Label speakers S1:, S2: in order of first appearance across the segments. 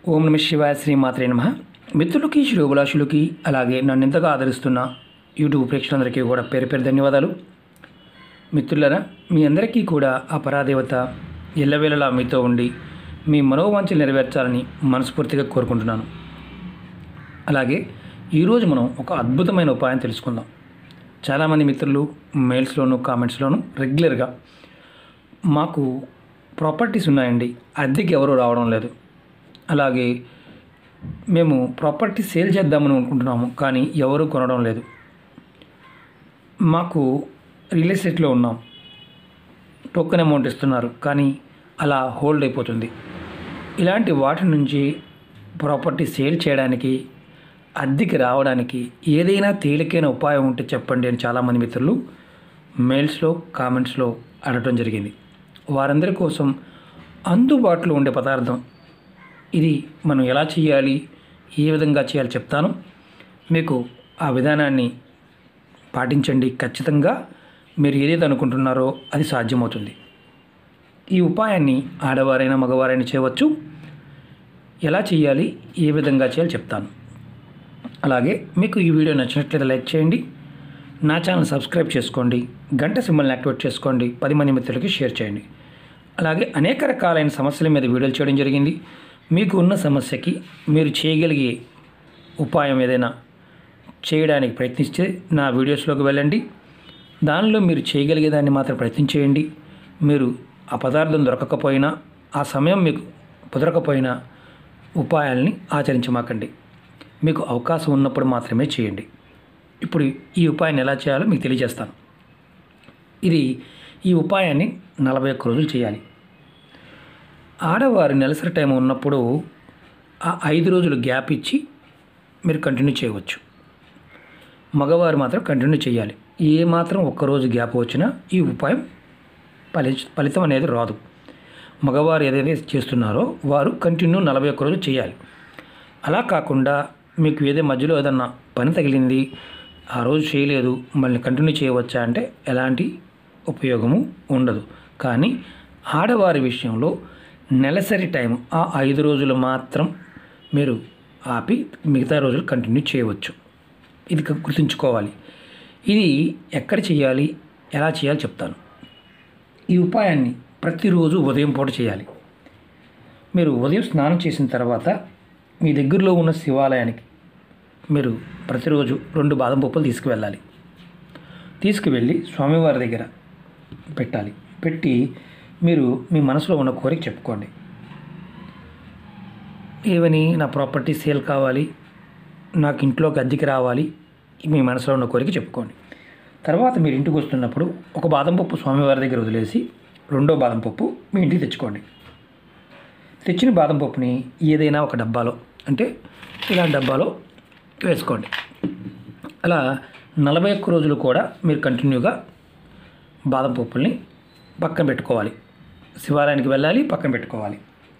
S1: ఓం నమ శివాయ శ్రీమాత్రే నమ మిత్రులకి శ్రోభిలాషులకి అలాగే నన్ను ఇంతగా ఆదరిస్తున్న యూట్యూబ్ ప్రేక్షకులందరికీ కూడా పేరు పేరు ధన్యవాదాలు మిత్రులరా మీ అందరికీ కూడా ఆ పరాదేవత ఎల్లవేళలా మీతో ఉండి మీ మనోవాంఛలు నెరవేర్చాలని మనస్ఫూర్తిగా కోరుకుంటున్నాను అలాగే ఈరోజు మనం ఒక అద్భుతమైన ఉపాయం తెలుసుకుందాం చాలామంది మిత్రులు మెయిల్స్లోను కామెంట్స్లోను రెగ్యులర్గా మాకు ప్రాపర్టీస్ ఉన్నాయండి అద్దెకి ఎవరు రావడం లేదు అలాగే మేము ప్రాపర్టీ సేల్ చేద్దామని అనుకుంటున్నాము కానీ ఎవరు కొనడం లేదు మాకు రియల్ ఎస్టేట్లో ఉన్నాం టోకెన్ అమౌంట్ ఇస్తున్నారు కానీ అలా హోల్డ్ అయిపోతుంది ఇలాంటి వాటి నుంచి ప్రాపర్టీ సేల్ చేయడానికి అద్దెకి రావడానికి ఏదైనా తేలికైన ఉపాయం ఉంటే చెప్పండి అని చాలామంది మిత్రులు మెయిల్స్లో కామెంట్స్లో అడగడం జరిగింది వారందరి కోసం అందుబాటులో ఉండే పదార్థం ఇది మనం ఎలా చేయాలి ఏ విధంగా చేయాలి చెప్తాను మీకు ఆ విధానాన్ని పాటించండి ఖచ్చితంగా మీరు ఏదైతే అనుకుంటున్నారో అది సాధ్యమవుతుంది ఈ ఉపాయాన్ని ఆడవారైనా మగవారైనా చేయవచ్చు ఎలా చేయాలి ఏ విధంగా చేయాలి చెప్తాను అలాగే మీకు ఈ వీడియో నచ్చినట్లయితే లైక్ చేయండి నా ఛానల్ సబ్స్క్రైబ్ చేసుకోండి గంట సింబల్ని యాక్టివేట్ చేసుకోండి పది మంది మిత్రులకి షేర్ చేయండి అలాగే అనేక రకాలైన సమస్యల మీద వీడియోలు చేయడం జరిగింది మీకు ఉన్న సమస్యకి మీరు చేయగలిగే ఉపాయం ఏదైనా చేయడానికి ప్రయత్నిస్తే నా వీడియోస్లోకి వెళ్ళండి దానిలో మీరు చేయగలిగే దాన్ని మాత్రం ప్రయత్నం చేయండి మీరు ఆ పదార్థం దొరకకపోయినా ఆ సమయం మీకు కుదరకపోయినా ఉపాయాల్ని ఆచరించమాకండి మీకు అవకాశం ఉన్నప్పుడు మాత్రమే చేయండి ఇప్పుడు ఈ ఉపాయాన్ని ఎలా చేయాలో మీకు తెలియజేస్తాను ఇది ఈ ఉపాయాన్ని నలభై ఒక్క రోజులు చేయాలి ఆడవారు నెలసరి టైం ఉన్నప్పుడు ఆ ఐదు రోజులు గ్యాప్ ఇచ్చి మీరు కంటిన్యూ చేయవచ్చు మగవారు మాత్రం కంటిన్యూ చేయాలి ఏ మాత్రం ఒక్కరోజు గ్యాప్ వచ్చినా ఈ ఉపాయం ఫలి ఫలితం అనేది రాదు మగవారు ఏదైతే చేస్తున్నారో వారు కంటిన్యూ నలభై ఒక్క రోజు చేయాలి అలా కాకుండా మీకు ఏదో మధ్యలో ఏదన్నా పని తగిలింది ఆ రోజు చేయలేదు మళ్ళీ కంటిన్యూ చేయవచ్చా అంటే ఎలాంటి ఉపయోగము ఉండదు కానీ ఆడవారి విషయంలో నెలసరి టైం ఆ ఐదు రోజులు మాత్రం మీరు ఆపి మిగతా రోజులు కంటిన్యూ చేయవచ్చు ఇది గుర్తుంచుకోవాలి ఇది ఎక్కడ చేయాలి ఎలా చేయాలి చెప్తాను ఈ ఉపాయాన్ని ప్రతిరోజు ఉదయం పూట చేయాలి మీరు ఉదయం స్నానం చేసిన తర్వాత మీ దగ్గరలో ఉన్న శివాలయానికి మీరు ప్రతిరోజు రెండు బాదం పప్పులు తీసుకువెళ్ళాలి తీసుకువెళ్ళి స్వామివారి దగ్గర పెట్టాలి పెట్టి మీరు మీ మనసులో ఉన్న కోరిక చెప్పుకోండి ఏవని నా ప్రాపర్టీ సేల్ కావాలి నాకు ఇంట్లోకి అద్దెకి రావాలి మీ మనసులో ఉన్న కోరిక చెప్పుకోండి తర్వాత మీరు ఇంటికి వస్తున్నప్పుడు ఒక బాదం పప్పు స్వామివారి దగ్గర వదిలేసి రెండో బాదం పప్పు మీ ఇంటికి తెచ్చుకోండి తెచ్చిన బాదం పప్పుని ఏదైనా ఒక డబ్బాలో అంటే ఇలా డబ్బాలో వేసుకోండి అలా నలభై ఒక్క రోజులు కూడా మీరు కంటిన్యూగా బాదం పప్పుల్ని పక్కన పెట్టుకోవాలి శివాలయానికి వెళ్ళాలి పక్కన పెట్టుకోవాలి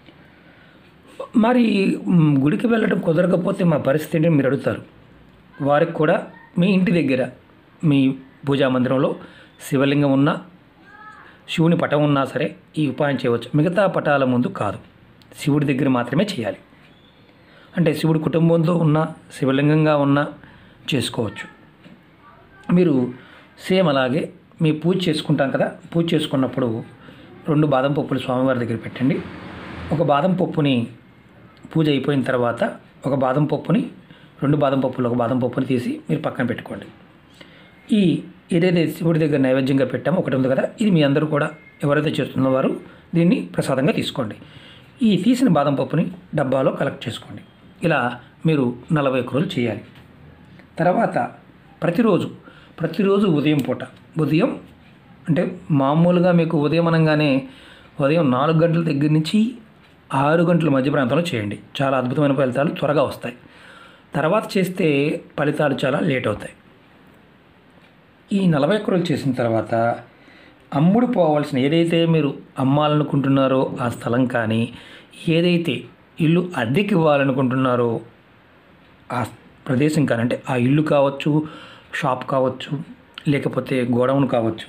S1: మరి మ్, గుడికి వెళ్ళడం కుదరకపోతే మా పరిస్థితి ఏంటని మీరు అడుగుతారు వారికి కూడా మీ ఇంటి దగ్గర మీ పూజా మందిరంలో శివలింగం ఉన్నా శివుని పటం ఉన్నా సరే ఈ ఉపాయం చేయవచ్చు మిగతా పటాల ముందు కాదు శివుడి దగ్గర మాత్రమే చేయాలి అంటే శివుడి కుటుంబంతో ఉన్న శివలింగంగా ఉన్న చేసుకోవచ్చు మీరు సేమ్ అలాగే మీ పూజ చేసుకుంటాం కదా పూజ చేసుకున్నప్పుడు రెండు బాదం పప్పులు స్వామివారి దగ్గర పెట్టండి ఒక బాదం పప్పుని పూజ అయిపోయిన తర్వాత ఒక బాదం పప్పుని రెండు బాదం పప్పులు ఒక బాదం పప్పుని తీసి మీరు పక్కన పెట్టుకోండి ఈ ఏదైతే శివుడి దగ్గర నైవేద్యంగా పెట్టామో ఒకటి ఉంది కదా ఇది మీ అందరూ కూడా ఎవరైతే చేస్తున్న వారు దీన్ని ప్రసాదంగా తీసుకోండి ఈ తీసిన బాదం పప్పుని డబ్బాలో కలెక్ట్ చేసుకోండి ఇలా మీరు నలభై ఒక్క రోజులు చేయాలి తర్వాత ప్రతిరోజు ప్రతిరోజు ఉదయం పూట ఉదయం అంటే మామూలుగా మీకు ఉదయం అనగానే ఉదయం నాలుగు గంటల దగ్గర నుంచి ఆరు గంటల మధ్య ప్రాంతంలో చేయండి చాలా అద్భుతమైన ఫలితాలు త్వరగా వస్తాయి తర్వాత చేస్తే ఫలితాలు చాలా లేట్ అవుతాయి ఈ నలభై ఒక్క రోజులు చేసిన తర్వాత అమ్ముడు పోవాల్సిన ఏదైతే మీరు అమ్మాలనుకుంటున్నారో ఆ స్థలం కానీ ఏదైతే ఇల్లు అద్దెకి ఇవ్వాలనుకుంటున్నారో ఆ ప్రదేశం కానీ అంటే ఆ ఇల్లు కావచ్చు షాప్ కావచ్చు లేకపోతే గోడౌన్ కావచ్చు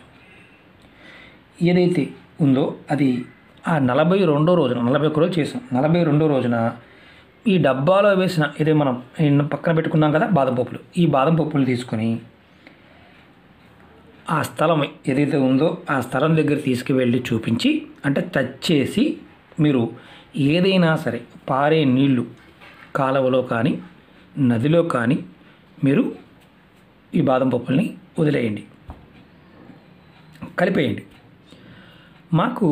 S1: ఏదైతే ఉందో అది ఆ నలభై రెండో రోజున నలభై ఒక్క రోజు చేసాం నలభై రెండో రోజున ఈ డబ్బాలో వేసిన ఇదే మనం నిన్న పక్కన పెట్టుకున్నాం కదా బాదం పప్పులు ఈ బాదం పప్పులు తీసుకొని ఆ స్థలం ఏదైతే ఉందో ఆ స్థలం దగ్గర తీసుకువెళ్ళి చూపించి అంటే టచ్ చేసి మీరు ఏదైనా సరే పారే నీళ్లు కాలువలో కానీ నదిలో కానీ మీరు ఈ బాదం పప్పుల్ని వదిలేయండి కలిపేయండి మాకు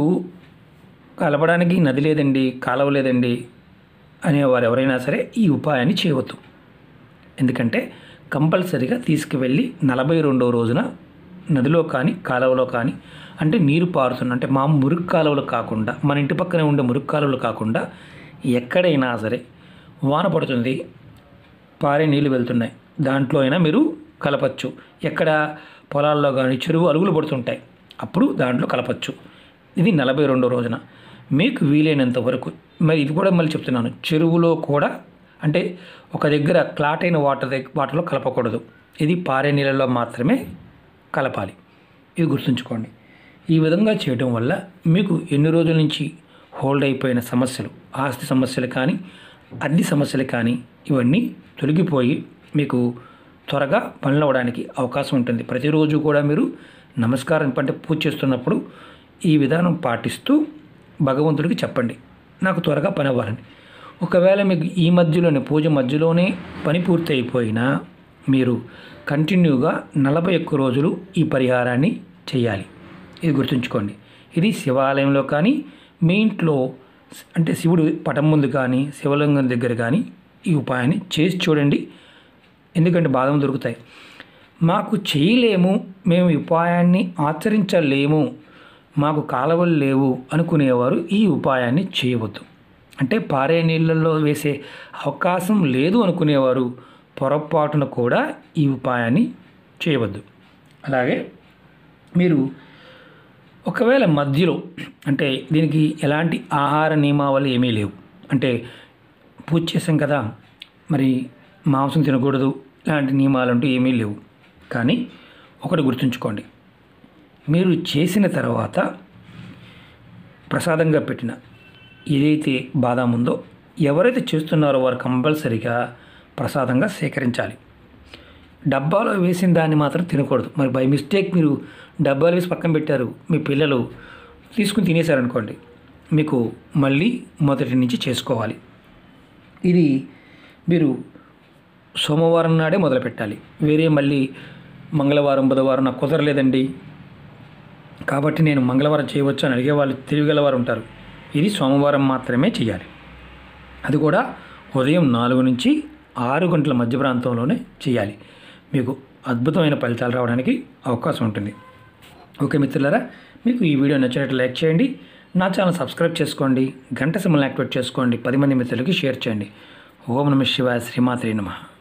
S1: కలపడానికి నది లేదండి కాలువ లేదండి అనేవారు ఎవరైనా సరే ఈ ఉపాయాన్ని చేయవద్దు ఎందుకంటే కంపల్సరిగా తీసుకువెళ్ళి నలభై రెండవ రోజున నదిలో కానీ కాలువలో కానీ అంటే నీరు పారుతున్న అంటే మా మురుగు కాలువలు కాకుండా మన ఇంటి పక్కనే ఉండే మురుగు కాలువలు కాకుండా ఎక్కడైనా సరే వాన పడుతుంది పారే నీళ్ళు వెళ్తున్నాయి దాంట్లో అయినా మీరు కలపచ్చు ఎక్కడ పొలాల్లో కానీ చెరువు అలుగులు పడుతుంటాయి అప్పుడు దాంట్లో కలపచ్చు ఇది నలభై రెండో రోజున మీకు వీలైనంత వరకు మరి ఇది కూడా మళ్ళీ చెప్తున్నాను చెరువులో కూడా అంటే ఒక దగ్గర క్లాట్ అయిన వాటర్ దగ్గర వాటర్లో కలపకూడదు ఇది పారే నీళ్ళలో మాత్రమే కలపాలి ఇది గుర్తుంచుకోండి ఈ విధంగా చేయడం వల్ల మీకు ఎన్ని రోజుల నుంచి హోల్డ్ అయిపోయిన సమస్యలు ఆస్తి సమస్యలు కానీ అన్ని సమస్యలు కానీ ఇవన్నీ తొలగిపోయి మీకు త్వరగా పనులు అవ్వడానికి అవకాశం ఉంటుంది ప్రతిరోజు కూడా మీరు నమస్కారం అంటే పూజ చేస్తున్నప్పుడు ఈ విధానం పాటిస్తూ భగవంతుడికి చెప్పండి నాకు త్వరగా పని అవ్వాలని ఒకవేళ మీకు ఈ మధ్యలోనే పూజ మధ్యలోనే పని పూర్తి అయిపోయినా మీరు కంటిన్యూగా నలభై ఒక్క రోజులు ఈ పరిహారాన్ని చేయాలి ఇది గుర్తుంచుకోండి ఇది శివాలయంలో కానీ మీ ఇంట్లో అంటే శివుడు పటం ముందు కానీ శివలింగం దగ్గర కానీ ఈ ఉపాయాన్ని చేసి చూడండి ఎందుకంటే బాధం దొరుకుతాయి మాకు చేయలేము మేము ఈ ఉపాయాన్ని ఆచరించలేము మాకు కాలువలు లేవు అనుకునేవారు ఈ ఉపాయాన్ని చేయవద్దు అంటే పారే నీళ్ళల్లో వేసే అవకాశం లేదు అనుకునేవారు పొరపాటున కూడా ఈ ఉపాయాన్ని చేయవద్దు అలాగే మీరు ఒకవేళ మధ్యలో అంటే దీనికి ఎలాంటి ఆహార నియమావళి ఏమీ లేవు అంటే పూజ చేసాం కదా మరి మాంసం తినకూడదు ఇలాంటి నియమాలు అంటూ ఏమీ లేవు కానీ ఒకటి గుర్తుంచుకోండి మీరు చేసిన తర్వాత ప్రసాదంగా పెట్టిన ఏదైతే బాదాం ఉందో ఎవరైతే చేస్తున్నారో వారు కంపల్సరిగా ప్రసాదంగా సేకరించాలి డబ్బాలో వేసిన దాన్ని మాత్రం తినకూడదు మరి బై మిస్టేక్ మీరు డబ్బాలు వేసి పక్కన పెట్టారు మీ పిల్లలు తీసుకుని తినేశారనుకోండి మీకు మళ్ళీ మొదటి నుంచి చేసుకోవాలి ఇది మీరు సోమవారం నాడే మొదలు పెట్టాలి వేరే మళ్ళీ మంగళవారం బుధవారం నాకు కుదరలేదండి కాబట్టి నేను మంగళవారం చేయవచ్చు అని అడిగే వాళ్ళు తెలివిగలవారు ఉంటారు ఇది సోమవారం మాత్రమే చేయాలి అది కూడా ఉదయం నాలుగు నుంచి ఆరు గంటల మధ్య ప్రాంతంలోనే చేయాలి మీకు అద్భుతమైన ఫలితాలు రావడానికి అవకాశం ఉంటుంది ఓకే మిత్రులారా మీకు ఈ వీడియో నచ్చినట్లు లైక్ చేయండి నా ఛానల్ సబ్స్క్రైబ్ చేసుకోండి గంట సింబల్ని యాక్టివేట్ చేసుకోండి పది మంది మిత్రులకి షేర్ చేయండి ఓం నమ శివాయ శ్రీమాత్రి నమః